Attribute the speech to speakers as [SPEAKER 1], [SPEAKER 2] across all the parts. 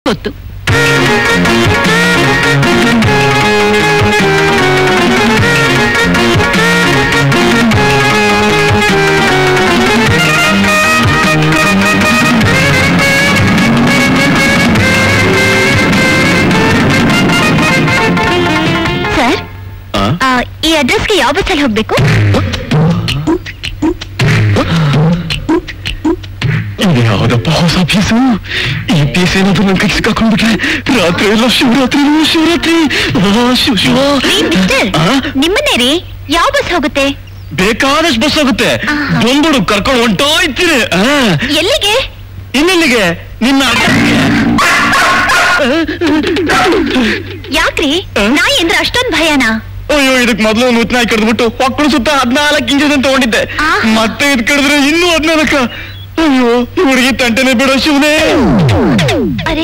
[SPEAKER 1] ಗೊತ್ತು
[SPEAKER 2] ಸರ್ ಆ, ಈ ಅಡ್ರೆಸ್ಗೆ ಯಾವ ಬಸ್ಸಲ್ಲಿ ಹೋಗ್ಬೇಕು
[SPEAKER 3] ಇದು ಯಾವ್ದಪ್ಪ ಹೊಸ ಪೀಸು ಈ ಪೀಸ್ ಏನಾದ್ರು ನನ್ ಕೈ ಸಿಕ್ಕಾಕೊಂಡ್ಬಿಟ್ರೆ ರಾತ್ರಿ ಎಲ್ಲ ಶಿವರಾತ್ರಿ ಶಿವರಾತ್ರಿ ಆ, ಶಿವ ಶಿವ
[SPEAKER 2] ರೀ, ಮಿಸ್ಟರ್
[SPEAKER 3] ಆ?
[SPEAKER 2] ನಿಮ್ಮನ್ನೇ ರೀ ಯಾವ ಬಸ್ ಹೋಗುತ್ತೆ
[SPEAKER 3] ಬೇಕಾದಷ್ಟು ಬಸ್ ಆಗುತ್ತೆ
[SPEAKER 2] ಆಹಾ.
[SPEAKER 3] ಬಂದ್ಬಿಡು ಕರ್ಕೊಂಡು ಹೊಂಟೋಯ್ತೀನಿ ಆ,
[SPEAKER 2] ಎಲ್ಲಿಗೆ
[SPEAKER 3] ಇನ್ನೆಲ್ಲಿಗೆ ನಿನ್ನ ಅಡ್ರೆಸ್ಗೆ.
[SPEAKER 2] ಯಾಕ್ರಿ
[SPEAKER 3] ಆ?
[SPEAKER 2] ನಾಯಿ ಅಂದ್ರೆ ಅಷ್ಟೊಂದ್ ಭಯನಾ
[SPEAKER 3] ಅಯ್ಯೋ ಇದಕ್ ಮೊದ್ಲು ನೂತನ ನಾಯಿ ಕಡ್ದ್ಬಿಟ್ಟು ಹೊಕ್ಕಳು ಸುತ್ತ ಹದ್ನಾಲ್ಕು ಇಂಜಿನ್ ತಗೊಂಡಿದ್ದೆ
[SPEAKER 2] ಆಹಾ.
[SPEAKER 3] ಮತ್ತೆ ಇದ್ ಕಡಿದ್ರೆ ಇನ್ನೂ ಹದ್ನಾಲ್ಕ ಅಯ್ಯೋ ಈ ಹುಡುಗಿ ತಂಟೆನೆ ಬಿಡೋ ಶಿವನೇ
[SPEAKER 2] ಅರೆ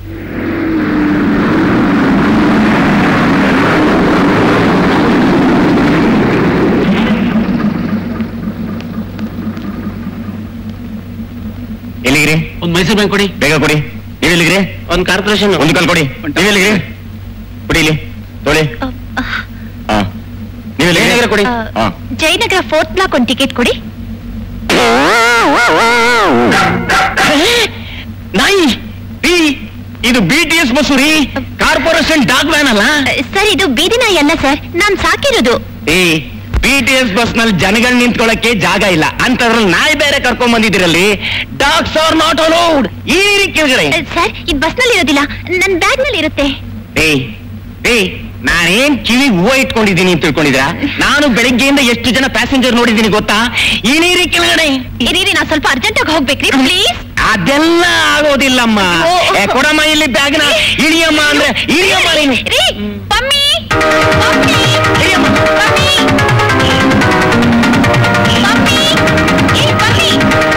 [SPEAKER 3] ಎಲ್ಲಿಗ್ರಿ
[SPEAKER 4] ಒಂದ್ ಮೈಸೂರು ಬ್ಯಾಂಕ್ ಕೊಡಿ
[SPEAKER 3] ಬೇಗ ಕೊಡಿ ನೀವೆಲ್ಲಿಗ್ರಿ
[SPEAKER 4] ಒಂದ್ ಕಾರ್ಪೊರೇಷನ್
[SPEAKER 3] ಒಂದು ಕಾಲ್ ಕೊಡಿ ನೀವೆಲ್ಲಿಗ್ರಿ ಕೊಡಿ ಇಲ್ಲಿ ತೊಳಿ
[SPEAKER 2] ಅ, ಅ,
[SPEAKER 3] ಹಾ ನೀವೆಲ್ಲಿಗ್ರಿ
[SPEAKER 4] ಜಯನಗರ ಕೊಡಿ.
[SPEAKER 2] ಆ,
[SPEAKER 3] ಹಾ
[SPEAKER 2] ಜಯನಗರ ಫೋರ್ತ್ ಬ್ಲಾಕ್ ಒಂದು ಟಿಕೆಟ್ ಕೊಡಿ
[SPEAKER 3] ನಾಯಿ ರೀ ಇದು ಬಿ ಟಿ ಎಸ್ ಬಸ್ಸು ರೀ ಕಾರ್ಪೊರೇಷನ್ ಡಾಗ್ ವ್ಯಾನ್ ಅಲ್ಲ
[SPEAKER 2] ಅ, ಸರ್ ಇದು ಬೀದಿ ನಾಯಿ ಅಲ್ಲ ಸರ್ ನಾನ್ ಸಾಕಿರೋದು
[SPEAKER 3] ಏ ಬಿ ಟಿ ಎಸ್ ಬಸ್ ನಲ್ಲಿ ಜನಗಳು ನಿಂತ್ಕೊಳ್ಳಕ್ಕೆ ಜಾಗ ಇಲ್ಲ ಅಂತದ್ರಲ್ಲಿ ನಾಯಿ ಬೇರೆ ಕರ್ಕೊಂಡ್ ಬಂದಿದ್ದೀರಲ್ಲಿ ಡಾಗ್ಸ್ ಆರ್ ನಾಟ್ ಅಲೌಡ್ ಈ ಕೆಳಗಡೆ
[SPEAKER 2] ಅ, ಸರ್ ಇದು ಬಸ್ ನಲ್ಲಿ ಇರೋದಿಲ್ಲ ನನ್ ಬ್ಯಾಗ್ ನಲ್ಲಿ ಇರುತ್ತೆ
[SPEAKER 3] ಏ ಏ ನಾನೇನ್ ಕಿವಿ ಹೂವ ಇಟ್ಕೊಂಡಿದ್ದೀನಿ ಅಂತ ತಿಳ್ಕೊಂಡಿದ್ರ ನಾನು ಬೆಳಿಗ್ಗೆಯಿಂದ ಎಷ್ಟು ಜನ ಪ್ಯಾಸೆಂಜರ್ ನೋಡಿದ್ದೀನಿ ಗೊತ್ತಾ ಈ ನೀರಿ ಕೆಳಗಡೆ
[SPEAKER 2] ಇರೀರಿ ನಾ ಸ್ವಲ್ಪ ಅರ್ಜೆಂಟ್ ಆಗಿ ಹೋಗ್ಬೇಕ್ರಿ ಪ್ಲೀಸ್
[SPEAKER 3] ಅದೆಲ್ಲ ಆಗೋದಿಲ್ಲಮ್ಮ
[SPEAKER 2] ಓ.
[SPEAKER 3] ಏ, ಕೊಡಮ್ಮ ಇಲ್ಲಿ ಬ್ಯಾಗ್ನ ಇಳಿಯಮ್ಮ ಅಂದ್ರೆ ಇಳಿಯಮ್ಮ ನೀನು
[SPEAKER 2] ರೀ ಪಮ್ಮಿ ಪಮ್ಮಿ
[SPEAKER 3] ಇಳಿಯಮ್ಮ
[SPEAKER 2] ಪಮ್ಮಿ ಪಮ್ಮಿ ಏ ಪಮ್ಮಿ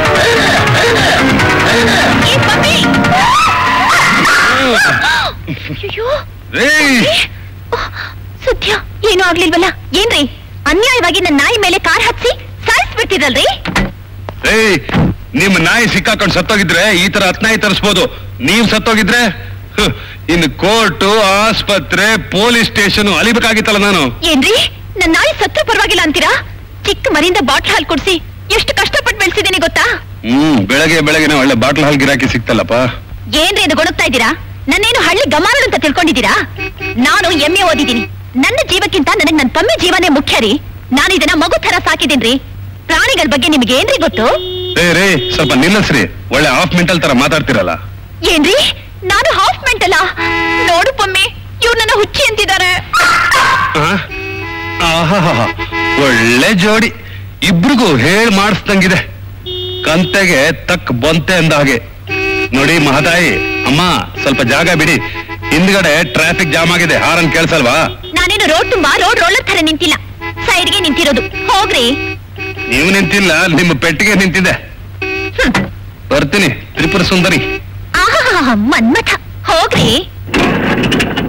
[SPEAKER 2] ಏ ಪಮ್ಮಿ ಅಯ್ಯೋ ಸತ್ಯ ಏನೂ ಆಗ್ಲಿಲ್ವಲ್ಲ ಏನ್ರಿ ಅನ್ಯಾಯವಾಗಿ ನನ್ನ ನಾಯಿ ಮೇಲೆ ಕಾರ್ ಹತ್ಸಿ ಸಾಯಿಸ್ಬಿಟ್ಟಿರಲ್ರಿ
[SPEAKER 5] ಏಯ್ ನಿಮ್ ನಾಯಿ ಸಿಕ್ಕಾಕೊಂಡು ಸತ್ತೋಗಿದ್ರೆ ಈ ತರ ಹತ್ನಾಯಿ ತರಿಸ್ಬೋದು ನೀವ್ ಸತ್ತೋಗಿದ್ರೆ ಹ್, ಇನ್ನು ಕೋರ್ಟು ಆಸ್ಪತ್ರೆ ಪೊಲೀಸ್ ಸ್ಟೇಷನ್ ಅಲಿಬೇಕಾಗಿತ್ತಲ್ಲ ನಾನು
[SPEAKER 2] ಏನ್ರಿ ನನ್ನ ನಾಯಿ ಸತ್ರು ಪರವಾಗಿಲ್ಲ ಅಂತೀರಾ ಚಿಕ್ಕ ಮರಿಂದ ಬಾಟ್ಲ್ ಹಾಲು ಕುಡ್ಸಿ ಎಷ್ಟು ಕಷ್ಟಪಟ್ಟು ಬೆಳೆಸಿದ್ದೀನಿ ಗೊತ್ತಾ
[SPEAKER 5] ಹ್ಮ್ ಬೆಳಗ್ಗೆ ಬೆಳಗ್ಗೆ ಒಳ್ಳೆ ಬಾಟ್ಲ್ ಹಾಲ್ ಗಿರಾಕಿ ಸಿಕ್ತಲ್ಲಪ್ಪ
[SPEAKER 2] ಏನ್ರಿ ಇದು ಗೊಣಗ್ತಾ ಇದ್ದೀರಾ ನನ್ನೇನು ಹಳ್ಳಿ ಗಮಾರಳು ಅಂತ ತಿಳ್ಕೊಂಡಿದ್ದೀರಾ ನಾನು ಎಮ್ಮೆ ಓದಿದ್ದೀನಿ ನನ್ನ ಜೀವಕ್ಕಿಂತ ನನಗ್ ನನ್ನ ಪಮ್ಮಿ ಜೀವನೇ ಮುಖ್ಯ ರೀ ನಾನು ಇದನ್ನ ಮಗು ತರ ಸಾಕಿದ್ದೀನ್ರಿ ಪ್ರಾಣಿಗಳ ಬಗ್ಗೆ ನಿಮ್ಗೆ ಏನ್ರಿ ಗೊತ್ತು
[SPEAKER 5] ರೇ ರೇ ಸ್ವಲ್ಪ ನಿಲ್ಲಿಸ್ರಿ ಒಳ್ಳೆ ಹಾಫ್ ಮೆಂಟಲ್ ತರ ಮಾತಾಡ್ತಿರಲ್ಲ
[SPEAKER 2] ಏನ್ರಿ ನಾನು ಹಾಫ್ ಮೆಂಟಲ್ಲ ನೋಡು ಪಮ್ಮಿ ಇವ್ರು ನನ್ನ ಹುಚ್ಚಿ ಅಂತಿದ್ದಾರೆ
[SPEAKER 5] ಆ? ಆಹಾಹಾಹಾ. ಒಳ್ಳೆ ಜೋಡಿ ಇಬ್ರಿಗೂ ಹೇಳ್ ಮಾಡಿಸ್ದಂಗಿದೆ ಕಂತೆಗೆ ತಕ್ ಬಂತೆ ಅಂದ ಹಾಗೆ ನೋಡಿ ಮಹತಾಯಿ ಅಮ್ಮ ಸ್ವಲ್ಪ ಜಾಗ ಬಿಡಿ ಹಿಂದ್ಗಡೆ ಟ್ರಾಫಿಕ್ ಜಾಮ್ ಆಗಿದೆ ಹಾರನ್ ಕೇಳ್ಸಲ್ವಾ
[SPEAKER 2] ನಾನೇನು ರೋಡ್ ತುಂಬಾ ರೋಡ್ ರೋಲರ್ ತರ ನಿಂತಿಲ್ಲ ಸೈಡ್ಗೆ ನಿಂತಿರೋದು ಹೋಗ್ರಿ
[SPEAKER 5] ನೀವು ನಿಂತಿಲ್ಲ ನಿಮ್ಮ ಪೆಟ್ಟಿಗೆ ನಿಂತಿದೆ ಬರ್ತೀನಿ ತ್ರಿಪುರ ಸುಂದರಿ
[SPEAKER 2] ಆಹಾ ಮನ್ಮಥ ಹೋಗ್ರಿ